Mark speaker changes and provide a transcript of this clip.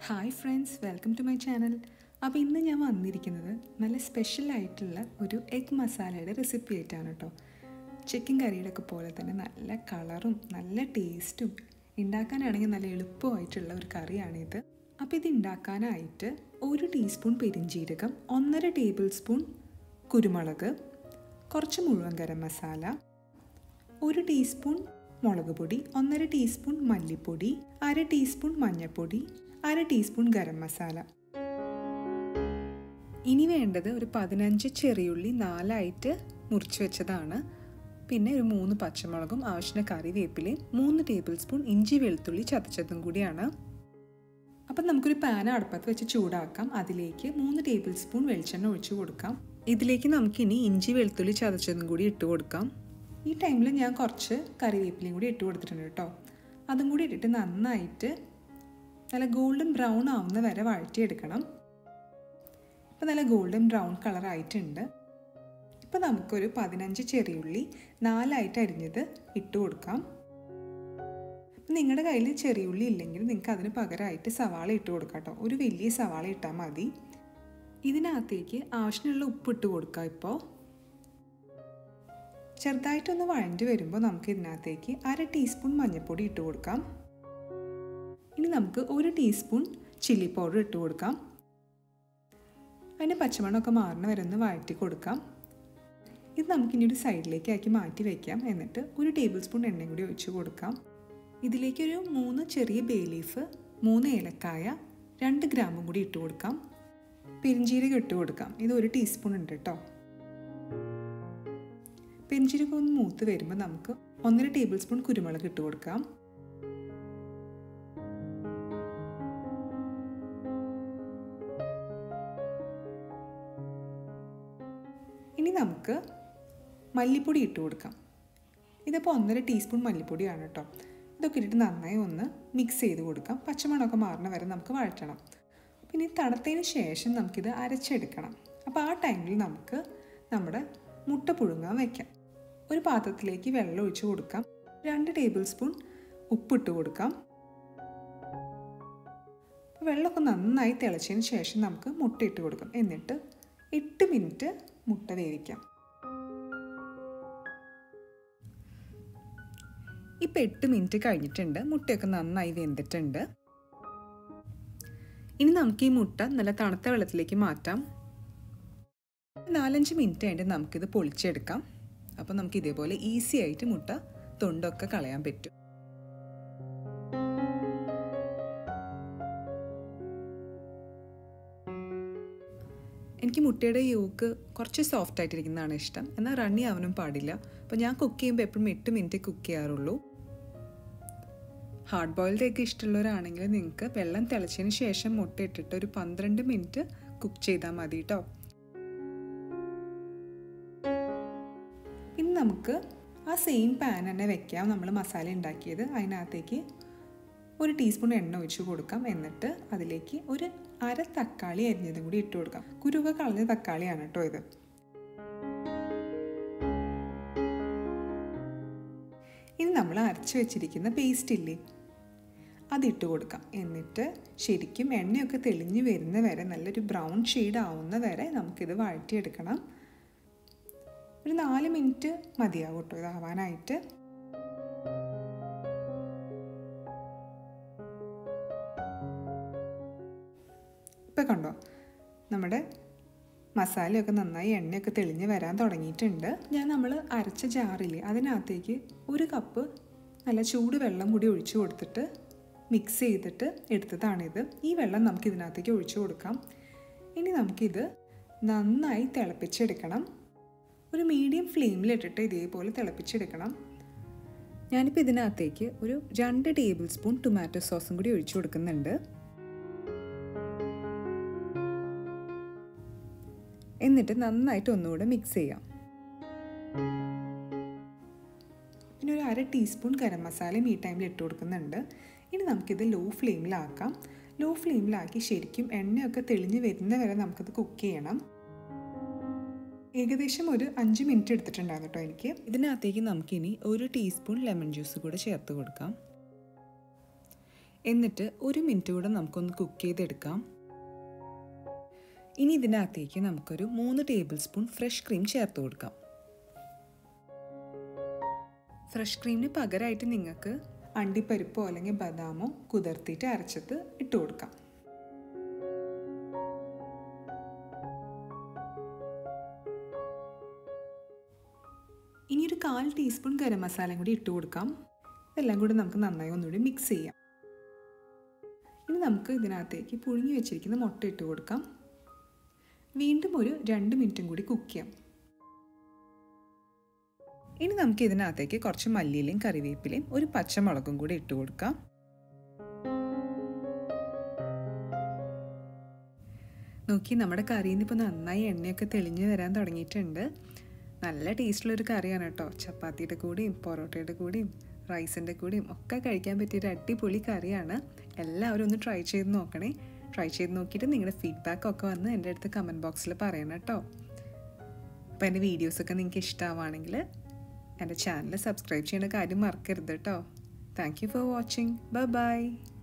Speaker 1: hi friends welcome to my channel അപ്പോൾ ഇന്ന് ഞാൻ വന്നിരിക്കുന്നത് നല്ല സ്പെഷ്യൽ ആയിട്ടുള്ള ഒരു എഗ് മസാലയുടെ റെസിപ്പി ആയിട്ടാണ് കേട്ടോ ചിക്കൻ കറിയുടെ ഒക്കെ പോലെ തന്നെ നല്ല കളറും നല്ല ടേസ്റ്റും ഉണ്ടാക്കാനാണെങ്കിൽ നല്ല എളുപ്പമായിട്ടുള്ള ഒരു കറിയാണിത് അപ്പോൾ ഇത് ഉണ്ടാക്കാനായിട്ട് ഒരു ടീസ്പൂൺ പെരിഞ്ജീരകം ഒന്നര ടേബിൾ സ്പൂൺ കുരുമുളക് കുറച്ച് മുഴുവൻ ഗരം മസാല ഒരു ടീസ്പൂൺ മുളക് പൊടി ഒന്നര ടീസ്പൂൺ മല്ലിപ്പൊടി അര ടീസ്പൂൺ മഞ്ഞൾപ്പൊടി അര ടീസ്പൂൺ ഗരം മസാല ഇനി വേണ്ടത് ഒരു പതിനഞ്ച് ചെറിയുള്ളി നാലായിട്ട് മുറിച്ച് വെച്ചതാണ് പിന്നെ ഒരു മൂന്ന് പച്ചമുളകും ആവശ്യത്തിന് കറിവേപ്പിലയും മൂന്ന് ടേബിൾ സ്പൂൺ ഇഞ്ചി വെളുത്തുള്ളി ചതച്ചതും കൂടിയാണ് അപ്പം നമുക്കൊരു പാൻ അടുപ്പത്ത് വെച്ച് ചൂടാക്കാം അതിലേക്ക് മൂന്ന് ടേബിൾ സ്പൂൺ വെളിച്ചെണ്ണ ഒഴിച്ചു കൊടുക്കാം ഇതിലേക്ക് നമുക്കിനി ഇഞ്ചി വെളുത്തുള്ളി ചതച്ചതും കൂടി ഇട്ട് കൊടുക്കാം ഈ ടൈമിൽ ഞാൻ കുറച്ച് കറിവേപ്പിലയും കൂടി ഇട്ട് കൊടുത്തിട്ടുണ്ട് കേട്ടോ അതും കൂടി ഇട്ടിട്ട് നന്നായിട്ട് നല്ല ഗോൾഡൻ ബ്രൗൺ ആവുന്ന വരെ വഴറ്റിയെടുക്കണം ഇപ്പം നല്ല ഗോൾഡൻ ബ്രൗൺ കളർ ആയിട്ടുണ്ട് ഇപ്പം നമുക്കൊരു പതിനഞ്ച് ചെറിയുള്ളി നാലായിട്ട് അരിഞ്ഞത് ഇട്ട് കൊടുക്കാം നിങ്ങളുടെ കയ്യിൽ ചെറിയുള്ളി ഇല്ലെങ്കിൽ നിങ്ങൾക്ക് അതിന് പകരമായിട്ട് സവാള ഇട്ട് കൊടുക്കാം കേട്ടോ ഒരു വലിയ സവാള ഇട്ടാൽ മതി ഇതിനകത്തേക്ക് ആവശ്യമുള്ള ഉപ്പ് ഇട്ട് കൊടുക്കാം ഇപ്പോൾ ചെറുതായിട്ടൊന്ന് വഴണ്ട് വരുമ്പോൾ നമുക്ക് ഇതിനകത്തേക്ക് അര ടീസ്പൂൺ മഞ്ഞൾപ്പൊടി ഇട്ട് കൊടുക്കാം ഇനി നമുക്ക് ഒരു ടീസ്പൂൺ ചില്ലി പൗഡർ ഇട്ട് കൊടുക്കാം അതിൻ്റെ പച്ചമണമൊക്കെ മാറുന്ന വരെ ഒന്ന് വഴറ്റി കൊടുക്കാം ഇത് നമുക്കിനി ഒരു സൈഡിലേക്ക് ആക്കി മാറ്റി വയ്ക്കാം എന്നിട്ട് ഒരു ടേബിൾ സ്പൂൺ എണ്ണയും കൂടി ഒഴിച്ച് കൊടുക്കാം ഇതിലേക്കൊരു മൂന്ന് ചെറിയ ബേ ലീഫ് മൂന്ന് ഏലക്കായ രണ്ട് ഗ്രാമും കൂടി ഇട്ട് കൊടുക്കാം പെരിഞ്ചീരകം ഇട്ട് കൊടുക്കാം ഇത് ഒരു ടീസ്പൂൺ ഉണ്ട് കേട്ടോ പെരിഞ്ചീരകം ഒന്ന് മൂത്ത് വരുമ്പോൾ നമുക്ക് ഒന്നര ടേബിൾ സ്പൂൺ കുരുമുളക് ഇട്ട് കൊടുക്കാം ഇനി നമുക്ക് മല്ലിപ്പൊടി ഇട്ട് കൊടുക്കാം ഇതിപ്പോൾ ഒന്നര ടീസ്പൂൺ മല്ലിപ്പൊടിയാണ് കേട്ടോ ഇതൊക്കെ ഇട്ടിട്ട് നന്നായി ഒന്ന് മിക്സ് ചെയ്ത് കൊടുക്കാം പച്ചമണമൊക്കെ മാറുന്ന വരെ നമുക്ക് വഴറ്റണം പിന്നെ തണുത്തതിന് ശേഷം നമുക്കിത് അരച്ചെടുക്കണം അപ്പോൾ ആ ടൈമിൽ നമുക്ക് നമ്മുടെ മുട്ട പുഴുങ്ങാൻ വയ്ക്കാം ഒരു പാത്രത്തിലേക്ക് വെള്ളം ഒഴിച്ച് കൊടുക്കാം രണ്ട് ടേബിൾ സ്പൂൺ ഉപ്പിട്ട് കൊടുക്കാം വെള്ളമൊക്കെ നന്നായി തിളച്ചതിന് ശേഷം നമുക്ക് മുട്ട ഇട്ട് കൊടുക്കാം എന്നിട്ട് എട്ട് മിനിറ്റ് മുട്ട വേവിക്കാം ഇപ്പം എട്ട് മിനിറ്റ് കഴിഞ്ഞിട്ടുണ്ട് മുട്ടയൊക്കെ നന്നായി വെന്തിട്ടുണ്ട് ഇനി നമുക്ക് ഈ മുട്ട നല്ല തണുത്ത വെള്ളത്തിലേക്ക് മാറ്റാം നാലഞ്ച് മിനിറ്റ് കഴിഞ്ഞിട്ട് നമുക്കിത് പൊളിച്ചെടുക്കാം അപ്പോൾ നമുക്ക് ഇതേപോലെ ഈസി ആയിട്ട് മുട്ട തൊണ്ടൊക്കെ കളയാൻ പറ്റും എനിക്ക് മുട്ടയുടെ യോക്ക് കുറച്ച് സോഫ്റ്റ് ആയിട്ടിരിക്കുന്നതാണ് ഇഷ്ടം എന്നാൽ റണ്ണി ആവാനും പാടില്ല അപ്പോൾ ഞാൻ കുക്ക് ചെയ്യുമ്പോൾ എപ്പോഴും എട്ട് മിനിറ്റ് കുക്ക് ചെയ്യാറുള്ളൂ ഹാർഡ് ബോയിൽഡ് എഗ് ഇഷ്ടമുള്ളവരാണെങ്കിൽ നിങ്ങൾക്ക് വെള്ളം തിളച്ചതിന് ശേഷം മുട്ട ഇട്ടിട്ട് ഒരു പന്ത്രണ്ട് മിനിറ്റ് കുക്ക് ചെയ്താൽ മതി കേട്ടോ ഇനി നമുക്ക് ആ സെയിം പാൻ തന്നെ വെക്കാം നമ്മൾ മസാല ഉണ്ടാക്കിയത് അതിനകത്തേക്ക് ഒരു ടീസ്പൂൺ എണ്ണ ഒഴിച്ച് കൊടുക്കാം എന്നിട്ട് അതിലേക്ക് ഒരു അര തക്കാളി അരിഞ്ഞതും കൂടി ഇട്ട് കൊടുക്കാം കുരുവ കളഞ്ഞ തക്കാളിയാണ് കേട്ടോ ഇത് ഇനി നമ്മൾ അരച്ച് വെച്ചിരിക്കുന്ന പേസ്റ്റ് ഇല്ലേ അതിട്ട് കൊടുക്കാം എന്നിട്ട് ശരിക്കും എണ്ണയൊക്കെ തെളിഞ്ഞ് വരുന്ന വരെ നല്ലൊരു ബ്രൗൺ ഷെയ്ഡ് ആവുന്ന വരെ നമുക്കിത് വഴറ്റിയെടുക്കണം ഒരു നാല് മിനിറ്റ് മതിയാവും കേട്ടോ ഇതാവാനായിട്ട് ഇപ്പം കണ്ടോ നമ്മുടെ മസാലയൊക്കെ നന്നായി എണ്ണയൊക്കെ തെളിഞ്ഞ് വരാൻ തുടങ്ങിയിട്ടുണ്ട് ഞാൻ നമ്മൾ അരച്ച ജാറില്ലേ അതിനകത്തേക്ക് ഒരു കപ്പ് നല്ല ചൂട് വെള്ളം കൂടി ഒഴിച്ചു കൊടുത്തിട്ട് മിക്സ് ചെയ്തിട്ട് എടുത്തതാണിത് ഈ വെള്ളം നമുക്ക് ഇതിനകത്തേക്ക് ഒഴിച്ചു കൊടുക്കാം ഇനി നമുക്കിത് നന്നായി തിളപ്പിച്ചെടുക്കണം ഒരു മീഡിയം ഫ്ലെയിമിലിട്ടിട്ട് ഇതേപോലെ തിളപ്പിച്ചെടുക്കണം ഞാനിപ്പോൾ ഇതിനകത്തേക്ക് ഒരു രണ്ട് ടേബിൾ സ്പൂൺ ടൊമാറ്റോ സോസും കൂടി ഒഴിച്ചു കൊടുക്കുന്നുണ്ട് എന്നിട്ട് നന്നായിട്ട് ഒന്നുകൂടെ മിക്സ് ചെയ്യാം പിന്നെ ഒരു അര ടീസ്പൂൺ ഗരം മസാലയും ഈ ടൈമിൽ ഇട്ട് കൊടുക്കുന്നുണ്ട് ഇനി നമുക്കിത് ലോ ഫ്ലെയിമിലാക്കാം ലോ ഫ്ലെയിമിലാക്കി ശരിക്കും എണ്ണയൊക്കെ തെളിഞ്ഞ് വരുന്ന വരെ നമുക്കിത് കുക്ക് ചെയ്യണം ഏകദേശം ഒരു അഞ്ച് മിനിറ്റ് എടുത്തിട്ടുണ്ടായിരുന്നു കേട്ടോ എനിക്ക് ഇതിനകത്തേക്ക് നമുക്കിനി ഒരു ടീസ്പൂൺ ലെമൺ ജ്യൂസ് കൂടെ ചേർത്ത് കൊടുക്കാം എന്നിട്ട് ഒരു മിനിറ്റ് കൂടെ നമുക്കൊന്ന് കുക്ക് ചെയ്തെടുക്കാം ഇനി ഇതിനകത്തേക്ക് നമുക്കൊരു മൂന്ന് ടേബിൾ സ്പൂൺ ഫ്രഷ് ക്രീം ചേർത്ത് കൊടുക്കാം ഫ്രഷ് ക്രീമിന് പകരമായിട്ട് നിങ്ങൾക്ക് അണ്ടിപ്പരിപ്പോ അല്ലെങ്കിൽ ബദാമോ കുതിർത്തിയിട്ട് അരച്ചിട്ട് ഇട്ട് കൊടുക്കാം ഇനി ഒരു കാൽ ടീസ്പൂൺ ഗരം മസാലയും കൂടി ഇട്ട് കൊടുക്കാം ഇതെല്ലാം കൂടി നമുക്ക് നന്നായി ഒന്നുകൂടി മിക്സ് ചെയ്യാം ഇനി നമുക്ക് ഇതിനകത്തേക്ക് പുഴുങ്ങി വെച്ചിരിക്കുന്ന മുട്ട ഇട്ട് കൊടുക്കാം വീണ്ടും ഒരു രണ്ട് മിനിറ്റും കൂടി കുക്ക് ചെയ്യാം ഇനി നമുക്ക് ഇതിനകത്തേക്ക് കുറച്ച് മല്ലിയിലയും കറിവേപ്പിലയും ഒരു പച്ചമുളകും കൂടി ഇട്ട് കൊടുക്കാം നോക്കി നമ്മുടെ കറിയിൽ നിന്ന് ഇപ്പോൾ നന്നായി എണ്ണയൊക്കെ തെളിഞ്ഞ് വരാൻ തുടങ്ങിയിട്ടുണ്ട് നല്ല ടേസ്റ്റുള്ളൊരു കറിയാണ് കേട്ടോ ചപ്പാത്തിയുടെ കൂടെയും പൊറോട്ടയുടെ കൂടെയും റൈസിൻ്റെ കൂടെയും ഒക്കെ കഴിക്കാൻ പറ്റിയൊരു അടിപൊളി കറിയാണ് എല്ലാവരും ഒന്ന് ട്രൈ ചെയ്ത് നോക്കണേ ട്രൈ ചെയ്ത് നോക്കിയിട്ട് നിങ്ങളുടെ ഫീഡ്ബാക്ക് ഒക്കെ വന്ന് എൻ്റെ അടുത്ത് കമൻറ്റ് ബോക്സിൽ പറയണം കേട്ടോ അപ്പോൾ എൻ്റെ വീഡിയോസൊക്കെ നിങ്ങൾക്ക് ഇഷ്ടമാവുകയാണെങ്കിൽ എൻ്റെ ചാനൽ സബ്സ്ക്രൈബ് ചെയ്യുന്ന കാര്യം മറക്കരുത് കേട്ടോ thank you for watching bye by